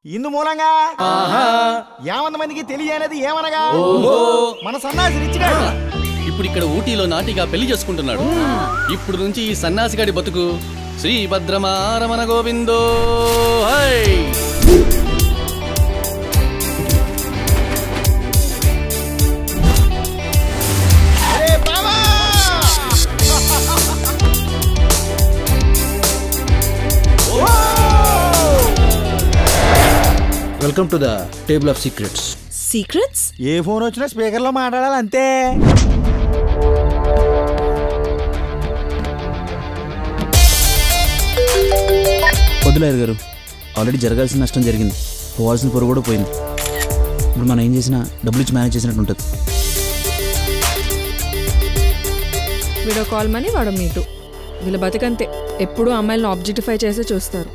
ఇందు మూలంగా యావంత మందికి తెలియనేది ఏమనగా మన సన్నాసి రిచ్చిగా ఇప్పుడు ఇక్కడ ఊటీలో నాటిగా పెళ్లి చేసుకుంటున్నాడు ఇప్పుడు నుంచి ఈ సన్యాసిగాడి బతుకు శ్రీభద్రమారమణ గోవిందో hi welcome to the table of secrets secrets ఏ ఫోన్ వచ్చినా స్పీకర్లో మాట్లాడాలి అంతే వదిలేరు గారు ఆల్రెడీ జరగాల్సిన నష్టం జరిగింది పోవాల్సిన పొరుగు కూడా పోయింది ఇప్పుడు మనం ఏం చేసినా డబ్బులు ఇచ్చి మేనేజ్ చేసినట్టు ఉంటుంది వీడియో కాల్ మనీ వాడు మీటు వీళ్ళ బతికంతే ఎప్పుడూ అమ్మాయిలను ఆబ్జెక్టిఫై చేసే చూస్తారు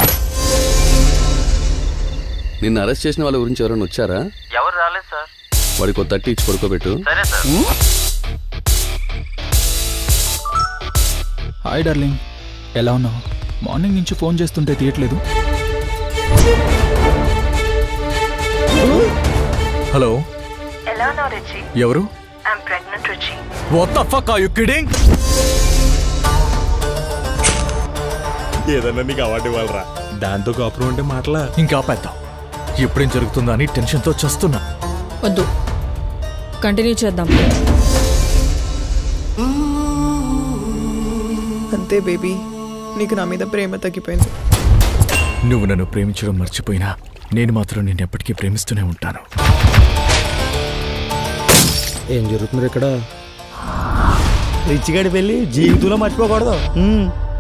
నిన్ను అరెస్ట్ చేసిన వాళ్ళ గురించి ఎవరైనా వచ్చారా ఎవరు రాలేదు సార్ వాడికి ఒక తట్టి ఇచ్చి పడుకోబెట్టు సరే సార్ హాయ్ డార్లింగ్ ఎలా ఉన్నావు మార్నింగ్ నుంచి ఫోన్ చేస్తుంటే తీయట్లేదు హలో ఎలా ఉన్నావు రిచి ఎవరు I'm pregnant Richie what the fuck are you kidding ఏదన్నా నీకు అవార్డు ఇవ్వాలరా దాంతో కాపురం అంటే మాటలా ఇంకా ఆపేద్దాం ఎప్పుడేం జరుగుతుందో అని టెన్షన్తో చస్తున్నా వద్దు కంటిన్యూ చేద్దాం అంతే బేబీ నీకు నా మీద ప్రేమ తగ్గిపోయింది నువ్వు నన్ను ప్రేమించడం మర్చిపోయినా నేను మాత్రం నిన్ను ఎప్పటికీ ప్రేమిస్తూనే ఉంటాను ఏం జరుగుతుంది ఇక్కడ రిచ్చిగాడి పెళ్ళి జీవితంలో మర్చిపోకూడదు ఉమ్.